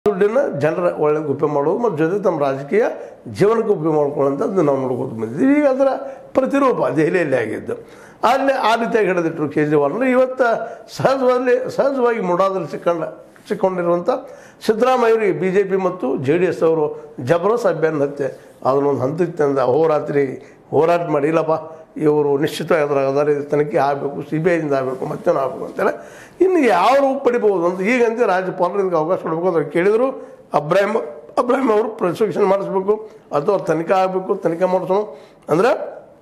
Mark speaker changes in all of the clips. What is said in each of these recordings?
Speaker 1: ದುಡ್ಡನ್ನು ಜನರ ಒಳ್ಳೆಗೆ ಉಪಯೋಗ ಮಾಡೋದು ಮತ್ತು ಜೊತೆ ತಮ್ಮ ರಾಜಕೀಯ ಜೀವನಕ್ಕೆ ಉಪಯೋಗ ಮಾಡ್ಕೊಳ್ಳೋಂಥದ್ದು ನಾವು ನೋಡ್ಕೊತ ಬಂದಿದ್ದೀವಿ ಈಗ ಅದರ ಪ್ರತಿರೂಪ ದೆಹಲಿಯಲ್ಲಿ ಆಗಿದ್ದು ಅಲ್ಲಿ ಆ ರೀತಿಯಾಗಿ ಹಿಡಿದಿಟ್ಟರು ಕೇಜ್ರಿವಾಲ್ ಇವತ್ತು ಸಹಜವಾಗಿ ಸಹಜವಾಗಿ ಮುಡಾದಲ್ಲಿ ಸಿಕ್ಕಂಡ ಸಿಕ್ಕೊಂಡಿರುವಂಥ ಸಿದ್ದರಾಮಯ್ಯರಿಗೆ ಬಿ ಜೆ ಪಿ ಮತ್ತು ಜೆ ಡಿ ಎಸ್ ಅವರು ಜಬರದಸ್ತ್ ಅಭಿಯಾನ ಹತ್ತೆ ಅದನ್ನೊಂದು ಹಂತಕ್ಕೆ ತಂದ ಹೋರಾತ್ರಿ ಹೋರಾಟ ಮಾಡಿ ಇಲ್ಲಪ್ಪ ಇವರು ನಿಶ್ಚಿತವಾಗಿ ಅದ್ರ ಅದಾರಿ ತನಿಖೆ ಆಗಬೇಕು ಸಿ ಬಿ ಐದಿಂದ ಆಗಬೇಕು ಮತ್ತೇನು ಆಗಬೇಕು ಅಂತೇಳಿ ಇನ್ನು ಯಾವ ರೂಪ ಪಡಿಬೋದು ಅಂತ ಈಗಂತೆ ರಾಜ್ಯಪಾಲರು ಇದಕ್ಕೆ ಅವಕಾಶ ಕೊಡಬೇಕು ಅಂತ ಕೇಳಿದರು ಅಬ್ರಾಹಿಂ ಅಬ್ರಾಹಿಂ ಅವರು ಪ್ರಾಸಿಕ್ಯೂಷನ್ ಮಾಡಿಸ್ಬೇಕು ಅಥವಾ ತನಿಖೆ ಆಗಬೇಕು ತನಿಖೆ ಮಾಡಿಸೋಣ ಅಂದ್ರೆ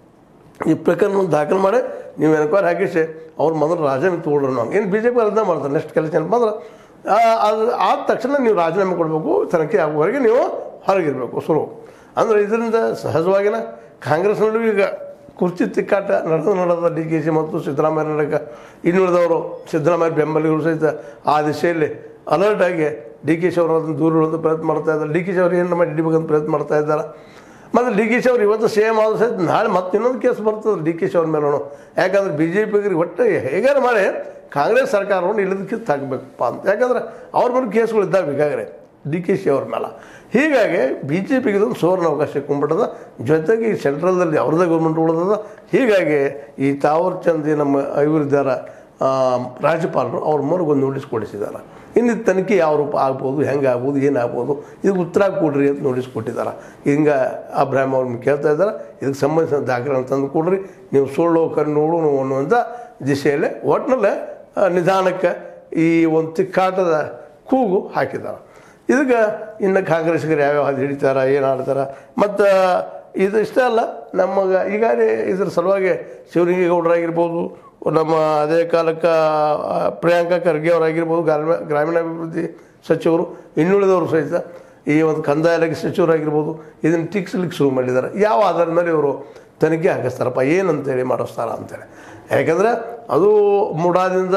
Speaker 1: ಈ ಪ್ರಕರಣ ದಾಖಲು ಮಾಡಿ ನೀವು ಎನ್ಕ್ವೈರಿ ಹಾಕಿಸಿ ಅವ್ರು ಮೊದಲು ರಾಜೀನಾಮೆ ತೊಗೊಳ್ರಿ ನಾವು ಏನು ಬಿ ಜೆ ಪಿ ಅದನ್ನ ಮಾಡ್ತಾರೆ ನೆಕ್ಸ್ಟ್ ಕೆಲಸ ಏನಪ್ಪ ಅಂದ್ರೆ ಆ, ಅದು ಆದ ತಕ್ಷಣ ನೀವು ರಾಜೀನಾಮೆ ಕೊಡಬೇಕು ತನಿಖೆ ಆಗುವವರೆಗೆ ನೀವು ಹೊರಗಿರಬೇಕು ಸುರು ಅಂದರೆ ಇದರಿಂದ ಸಹಜವಾಗಿನ ಕಾಂಗ್ರೆಸ್ನಲ್ಲೂ ಈಗ ಕುರ್ಚಿ ತಿಕ್ಕಾಟ ನಡೆದು ನಡೆದ ಡಿ ಕೆ ಶಿ ಮತ್ತು ಸಿದ್ದರಾಮಯ್ಯ ನಡಕ ಇನ್ನುಳಿದವರು ಸಿದ್ದರಾಮಯ್ಯ ಬೆಂಬಲಿಗರು ಸಹಿತ ಆ ದಿಶೆಯಲ್ಲಿ ಅಲರ್ಟ್ ಆಗಿ ಡಿ ಕೆ ಶಿ ಅವರು ಅದನ್ನು ದೂರ ಇಡೋದು ಪ್ರಯತ್ನ ಮಾಡ್ತಾ ಇದ್ದಾರೆ ಡಿ ಕೆ ಶಿ ಅವರು ಏನು ಮಾಡಿ ಹಿಡಿಬೇಕಂತ ಪ್ರಯತ್ನ ಮಾಡ್ತಾ ಇದ್ದಾರೆ ಮತ್ತು ಡಿ ಕೆ ಶಿ ಅವ್ರು ಇವತ್ತು ಸೇಮ್ ಆದ ಸಹಿತ ನಾಳೆ ಮತ್ತೆ ಇನ್ನೊಂದು ಕೇಸ್ ಬರ್ತದೆ ಡಿ ಕೆ ಶಿ ಅವ್ರ ಮೇಲೂ ಯಾಕಂದ್ರೆ ಬಿ ಜೆ ಪಿಗರಿಗೆ ಒಟ್ಟು ಹೇಗಾರು ಮಾಡಿ ಕಾಂಗ್ರೆಸ್ ಸರ್ಕಾರವನ್ನು ಇಳಿದು ಕಿತ್ತು ಹಾಕಬೇಕಪ್ಪ ಅಂತ ಯಾಕಂದ್ರೆ ಅವ್ರ ಮೇಲೆ ಕೇಸ್ಗಳು ಇದ್ದಾವೆ ಈಗಾಗಲೇ ಡಿ ಕೆ ಶಿ ಅವ್ರ ಮೇಲೆ ಹೀಗಾಗಿ ಬಿ ಜೆ ಪಿಗೆ ಇದೊಂದು ಸುವರ್ಣ ಅವಕಾಶ ಸಿಕ್ಕೊಂಡ್ಬಿಟ್ಟದ ಜೊತೆಗೆ ಈ ಸೆಂಟ್ರಲ್ದಲ್ಲಿ ಅವ್ರದ್ದೇ ಗೌರ್ಮೆಂಟ್ ಉಳಿದದ ಹೀಗಾಗಿ ಈ ತಾವರ್ ಚಂದ್ ನಮ್ಮ ಇವರಿದ್ದಾರ ರಾಜ್ಯಪಾಲರು ಅವ್ರ ಮೂಲಕ ಒಂದು ನೋಟಿಸ್ ಕೊಡಿಸಿದ್ದಾರೆ ಇನ್ನು ಇದು ತನಿಖೆ ಯಾವ ರೂಪ ಆಗ್ಬೋದು ಹೆಂಗೆ ಆಗ್ಬೋದು ಏನಾಗ್ಬೋದು ಇದಕ್ಕೆ ಉತ್ತರ ಕೊಡ್ರಿ ಅಂತ ನೋಟಿಸ್ ಕೊಟ್ಟಿದ್ದಾರೆ ಹಿಂಗೆ ಅಬ್ರಾಹಿಂ ಅವ್ರನ್ನ ಕೇಳ್ತಾ ಇದ್ದಾರೆ ಇದಕ್ಕೆ ಸಂಬಂಧಿಸಿದ ದಾಖಲೆಗಳನ್ನು ತಂದು ಕೊಡ್ರಿ ನೀವು ಸುಳ್ಳು ಕಣ್ಣು ನೋಡು ಅನ್ನುವಂಥ ದಿಶೆಯಲ್ಲಿ ಒಟ್ಟಿನಲ್ಲೇ ಆ, ನಿಧಾನಕ್ಕೆ ಈ ಒಂದು ತಿಕ್ಕಾಟದ ಕೂಗು ಹಾಕಿದ್ದಾರೆ ಇದಕ್ಕೆ ಇನ್ನು ಕಾಂಗ್ರೆಸ್ಗರು ಯಾವ್ಯಾವ ಹಾದಿ ಹಿಡಿತಾರ ಏನು ಆಡ್ತಾರ ಮತ್ತು ಇದು ಇಷ್ಟೇ ಅಲ್ಲ ನಮಗೆ ಈಗಾಗಲೇ ಇದ್ರ ಸಲುವಾಗಿ ಶಿವಲಿಂಗೇಗೌಡರಾಗಿರ್ಬೋದು ನಮ್ಮ ಅದೇ ಕಾಲಕ್ಕೆ ಆ, ಪ್ರಿಯಾಂಕಾ ಖರ್ಗೆ ಅವರಾಗಿರ್ಬೋದು ಗ್ರಾಮೀಣ ಗ್ರಾಮೀಣಾಭಿವೃದ್ಧಿ ಸಚಿವರು ಇನ್ನುಳಿದವರು ಸಹಿತ ಈ ಒಂದು ಕಂದಾಯ ಇಲಾಖೆ ಸಚಿವರಾಗಿರ್ಬೋದು ಇದನ್ನು ಟೀಕ್ಸ್ಲಿಕ್ಕೆ ಶುರು ಮಾಡಿದ್ದಾರೆ ಯಾವ ಆಧಾರದ ಮೇಲೆ ಇವರು ತನಿಖೆ ಹಾಕಿಸ್ತಾರಪ್ಪ ಏನಂತೇಳಿ ಮಾಡಿಸ್ತಾರ ಅಂತೇಳಿ ಯಾಕಂದರೆ ಅದು ಮುಡಾದಿಂದ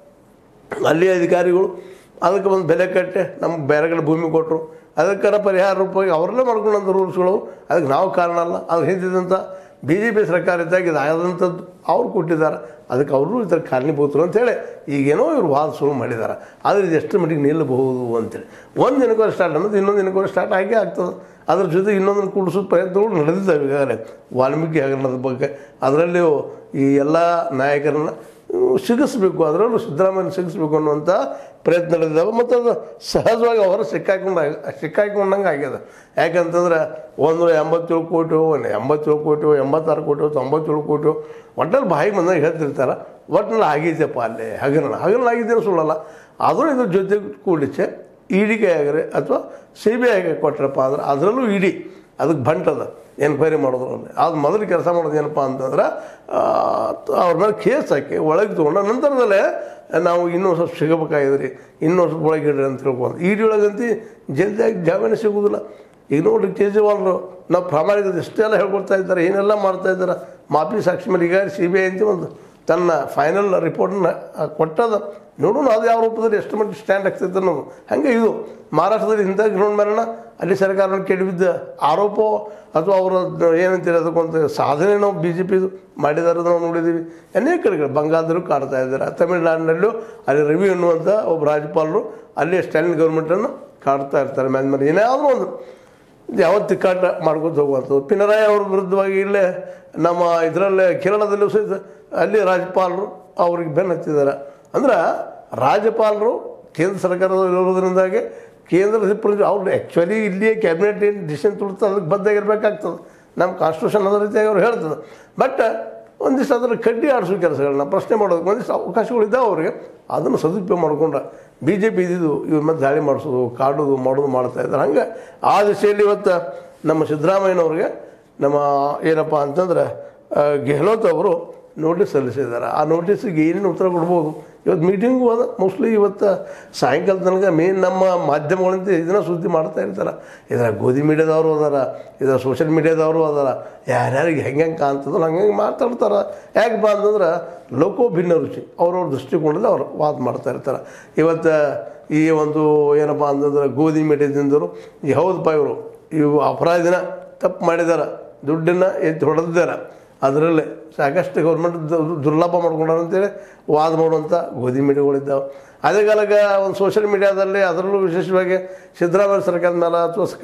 Speaker 1: ಅಲ್ಲಿ ಅಧಿಕಾರಿಗಳು ಅದಕ್ಕೆ ಒಂದು ಬೆಲೆ ಕಟ್ಟೆ ನಮ್ಗೆ ಬೇರೆ ಕಡೆ ಭೂಮಿ ಕೊಟ್ಟರು ಅದಕ್ಕಾರ ಪರಿಹಾರ ರೂಪವಾಗಿ ಅವರಲ್ಲೇ ಮಾಡ್ಕೊಂಡಂಥ ರೂಲ್ಸ್ಗಳು ಅದಕ್ಕೆ ನಾವು ಕಾರಣ ಅಲ್ಲ ಅದ್ರ ಹಿಂದಿದ್ದಂಥ ಬಿ ಜೆ ಪಿ ಸರ್ಕಾರ ಇದ್ದಾಗ ಇದು ಆದಂಥದ್ದು ಅವ್ರು ಕೊಟ್ಟಿದ್ದಾರೆ ಅದಕ್ಕೆ ಅವರು ಇದರ ಕಾರಣೀಭೂತರು ಅಂತೇಳಿ ಈಗೇನೋ ಇವರು ವಾದ ಶುರು ಮಾಡಿದ್ದಾರೆ ಆದರೆ ಇದು ಎಷ್ಟು ಮಟ್ಟಿಗೆ ನಿಲ್ಲಬಹುದು ಅಂತೇಳಿ ಒಂದು ದಿನಕ್ಕೂ ಸ್ಟಾರ್ಟ್ ಅನ್ನೋದು ಇನ್ನೊಂದು ದಿನಕ್ಕೂ ಸ್ಟಾರ್ಟ್ ಆಗೇ ಆಗ್ತದೆ ಅದ್ರ ಜೊತೆ ಇನ್ನೊಂದನ್ನು ಕೂಡಿಸೋ ಪ್ರಯತ್ನಗಳು ನಡೆದಿದ್ದಾವೆ ಈಗಾಗಲೇ ವಾಲ್ಮೀಕಿ ಹಗರಣದ ಬಗ್ಗೆ ಅದರಲ್ಲಿಯೂ ಈ ಎಲ್ಲ ನಾಯಕರನ್ನ ಸಿಗಿಸ್ಬೇಕು ಅದರಲ್ಲೂ ಸಿದ್ದರಾಮಯ್ಯ ಸಿಗಿಸ್ಬೇಕು ಅನ್ನುವಂಥ ಪ್ರಯತ್ನ ನಡೆದಿದ್ದಾವೆ ಮತ್ತು ಅದು ಸಹಜವಾಗಿ ಅವರು ಸಿಕ್ಕಾಕೊಂಡ ಸಿಕ್ಕಾಕೊಂಡಂಗೆ ಆಗ್ಯದ ಯಾಕಂತಂದ್ರೆ ಒಂದು ಎಂಬತ್ತೇಳು ಕೋಟಿ ಒಂದು ಎಂಬತ್ತೇಳು ಕೋಟಿ ಎಂಬತ್ತಾರು ಕೋಟಿ ತೊಂಬತ್ತೇಳು ಕೋಟಿ ಒಟ್ಟಲ್ಲಿ ಬಾಯಿಗೆ ಬಂದಾಗ ಹೇಳ್ತಿರ್ತಾರೆ ಒಟ್ಟಿನಲ್ಲಿ ಆಗೈತೆಪ್ಪ ಅಲ್ಲಿ ಹಗರಣ ಹಗರಣ ಆಗಿದ್ದೇನೆ ಸುಳ್ಳಲ್ಲ ಆದರೂ ಇದ್ರ ಜೊತೆ ಕೂಡಿಸೆ ಇಡಿಗೆ ಆಗ್ರೆ ಅಥವಾ ಸಿ ಬಿ ಐಗೆ ಕೊಟ್ರಪ್ಪ ಅಂದ್ರೆ ಅದರಲ್ಲೂ ಇಡಿ ಅದಕ್ಕೆ ಬಂಟದ ಎನ್ಕ್ವೈರಿ ಮಾಡೋದ್ರಲ್ಲಿ ಅದು ಮೊದಲು ಕೆಲಸ ಮಾಡೋದು ಏನಪ್ಪ ಅಂತಂದ್ರೆ ಆ, ಅವ್ರ ಮೇಲೆ ಕೇಸ್ ಹಾಕಿ ಒಳಗೆ ತೊಗೊಂಡು ನಂತರದಲ್ಲೇ ನಾವು ಇನ್ನೂ ಸ್ವಲ್ಪ ಸಿಗಬೇಕಾಗಿದ್ರಿ ಇನ್ನೂ ಸ್ವಲ್ಪ ಒಳಗೆ ಇಡ್ರಿ ಅಂತ ತಿಳ್ಕೊಂಡು ಇಡಿ ಒಳಗಂತಿ ಜಲ್ದಿಯಾಗಿ ಜಾಮೀನು ಸಿಗೋದಿಲ್ಲ ಈಗ ನೋಡ್ರಿ ಕೇಜ್ರಿವಾಲ್ರು ನಾವು ಪ್ರಾಮಾಣಿಕತೆ ಎಷ್ಟೆಲ್ಲ ಹೇಳ್ಕೊಡ್ತಾ ಇದ್ದಾರೆ ಏನೆಲ್ಲ ಮಾಡ್ತಾ ಇದ್ದಾರೆ ಮಾಪಿ ಸಾಕ್ಷಿ ಮೇಲೆ ಈಗ ಸಿ ಬಿ ಐ ಅಂತ ಒಂದು ತನ್ನ ಫೈನಲ್ ರಿಪೋರ್ಟನ್ನ ಕೊಟ್ಟದ ನೋಡೋಣ ಅದು ಯಾವ ರೂಪದಲ್ಲಿ ಎಷ್ಟು ಮಟ್ಟಿಗೆ ಸ್ಟ್ಯಾಂಡ್ ಆಗ್ತೈತೆ ಅನ್ನೋದು ಹಾಗೆ ಇದು ಮಹಾರಾಷ್ಟ್ರದಲ್ಲಿ ಇಂಥ ಗ್ರೌಂಡ್ ಮೇಲನ ಅಲ್ಲಿ ಸರ್ಕಾರವನ್ನು ಕೆಡವಿದ್ದ ಆರೋಪ ಅಥವಾ ಅವರ ಏನಂತೀರ ಅದಕ್ಕೊಂದು ಸಾಧನೆ ನಾವು ಬಿ ಜೆ ಪಿದು ಮಾಡಿದಾರೆ ನಾವು ನೋಡಿದ್ದೀವಿ ಅನೇಕ ಕಡೆಗಳು ಬಂಗಾಳದಲ್ಲೂ ಕಾಡ್ತಾ ಇದ್ದಾರೆ ತಮಿಳುನಾಡಿನಲ್ಲೂ ಅಲ್ಲಿ ರವಿ ಅನ್ನುವಂಥ ಒಬ್ಬ ರಾಜ್ಯಪಾಲರು ಅಲ್ಲಿ ಸ್ಟ್ಯಾಲಿನ್ ಗೌರ್ಮೆಂಟನ್ನು ಕಾಡ್ತಾ ಇರ್ತಾರೆ ಮೇಲೆ ಮೇಲೆ ಏನಾದರೂ ಒಂದು ಯಾವತ್ತು ತಿಕ್ಕಾಟ ಮಾಡ್ಕೊತ ಹೋಗುವಂಥದ್ದು ಪಿನರಾಯಿ ಅವ್ರ ವಿರುದ್ಧವಾಗಿ ಇಲ್ಲೇ ನಮ್ಮ ಇದರಲ್ಲೇ ಕೇರಳದಲ್ಲೂ ಸಹಿತ ಅಲ್ಲಿ ರಾಜ್ಯಪಾಲರು ಅವ್ರಿಗೆ ಬೆನ್ನು ಹತ್ತಿದ್ದಾರೆ ಅಂದ್ರೆ ರಾಜ್ಯಪಾಲರು ಕೇಂದ್ರ ಸರ್ಕಾರದ ಇರೋದ್ರಿಂದಾಗಿ ಕೇಂದ್ರ ಪ್ರ- ಅವ್ರು ಆ್ಯಕ್ಚುಲಿ ಇಲ್ಲಿಯೇ ಕ್ಯಾಬಿನೆಟ್ ಏನು ಡಿಸಿಷನ್ ತುಳಿತ ಅದಕ್ಕೆ ಬದ್ದಾಗಿರ್ಬೇಕಾಗ್ತದೆ ನಮ್ಮ ಕಾನ್ಸ್ಟಿಟ್ಯೂಷನ್ ಅದ ರೀತಿಯಾಗಿ ಅವ್ರು ಹೇಳ್ತದೆ ಬಟ್ ಒಂದಿಷ್ಟು ಅದರ ಕಡ್ಡಿ ಆಡಿಸೋ ಕೆಲಸಗಳನ್ನ ಪ್ರಶ್ನೆ ಮಾಡೋದಕ್ಕೆ ಒಂದಿಷ್ಟು ಅವಕಾಶಗಳು ಇದ್ದಾವೆ ಅವ್ರಿಗೆ ಅದನ್ನು ಸದುಪಯೋಗ ಮಾಡ್ಕೊಂಡ್ರೆ ಬಿ ಜೆ ಪಿ ಇದ್ದಿದ್ದು ಇವ್ರ ಮೇಲೆ ದಾಳಿ ಮಾಡಿಸೋದು ಕಾಡೋದು ಮಾಡೋದು ಮಾಡ್ತಾ ಇದ್ದಾರೆ ಹಂಗೆ ಆ ದಿಶೆಯಲ್ಲಿ ಇವತ್ತು ನಮ್ಮ ಸಿದ್ದರಾಮಯ್ಯನವ್ರಿಗೆ ನಮ್ಮ ಏನಪ್ಪ ಅಂತಂದ್ರೆ ಆ, ಗೆಹ್ಲೋತ್ ಅವರು ನೋಟಿಸ್ ಸಲ್ಲಿಸಿದ್ದಾರೆ ಆ ನೋಟಿಸಿಗೆ ಏನೇನು ಉತ್ತರ ಕೊಡ್ಬೋದು ಇವತ್ತು ಮೀಟಿಂಗು ಅದ ಮೋಸ್ಟ್ಲಿ ಇವತ್ತು ಸಾಯಂಕಾಲ ತನಕ ಮೇನ್ ನಮ್ಮ ಮಾಧ್ಯಮಗಳಿಂದ ಇದನ್ನ ಸುದ್ದಿ ಮಾಡ್ತಾ ಇರ್ತಾರೆ ಇದರ ಗೋಧಿ ಮೀಡಿಯಾದವರು ಅದಾರ ಇದರ ಸೋಷಿಯಲ್ ಮೀಡಿಯಾದವರು ಅದಾರ ಯಾರ್ಯಾರಿಗೆ ಹೆಂಗೆ ಹೆಂಗೆ ಕಾಣ್ತದೋ ಹಂಗೆ ಹೆಂಗೆ ಮಾತಾಡ್ತಾರೆ ಯಾಕಪ್ಪ ಅಂತಂದ್ರೆ ಲೋಕೋ ಭಿನ್ನ ರುಚಿ ಅವ್ರವ್ರ ದೃಷ್ಟಿಕೋನದಲ್ಲಿ ಅವ್ರು ವಾದ ಮಾಡ್ತಾ ಇರ್ತಾರೆ ಇವತ್ತು ಈ ಒಂದು ಏನಪ್ಪ ಅಂತಂದ್ರೆ ಗೋಧಿ ಮೀಡಿಯಾದಿಂದರು ಈ ಹೌದಪ್ಪ ಇವರು ಇವು ಅಪರಾಧಿನ ತಪ್ಪು ಮಾಡಿದಾರೆ ದುಡ್ಡನ್ನು ಎತ್ತಿ ಹೊಡೆದಿದ್ದಾರೆ ಅದರಲ್ಲೇ ಸಾಕಷ್ಟು ಗೌರ್ಮೆಂಟ್ ದುರ್ಲಾಭ ಮಾಡ್ಕೊಂಡಾರ ಅಂತೇಳಿ ವಾದ ಮಾಡುವಂಥ ಗೋಧಿ ಮೀಡಿಯಾಗಳಿದ್ದಾವೆ ಅದೇ ಕಾಲಕ್ಕೆ ಒಂದು ಸೋಷಿಯಲ್ ಮೀಡಿಯಾದಲ್ಲಿ ಅದರಲ್ಲೂ ವಿಶೇಷವಾಗಿ ಸಿದ್ದರಾಮಯ್ಯ ಸರ್ಕಾರದ ಮೇಲೆ ಅಥವಾ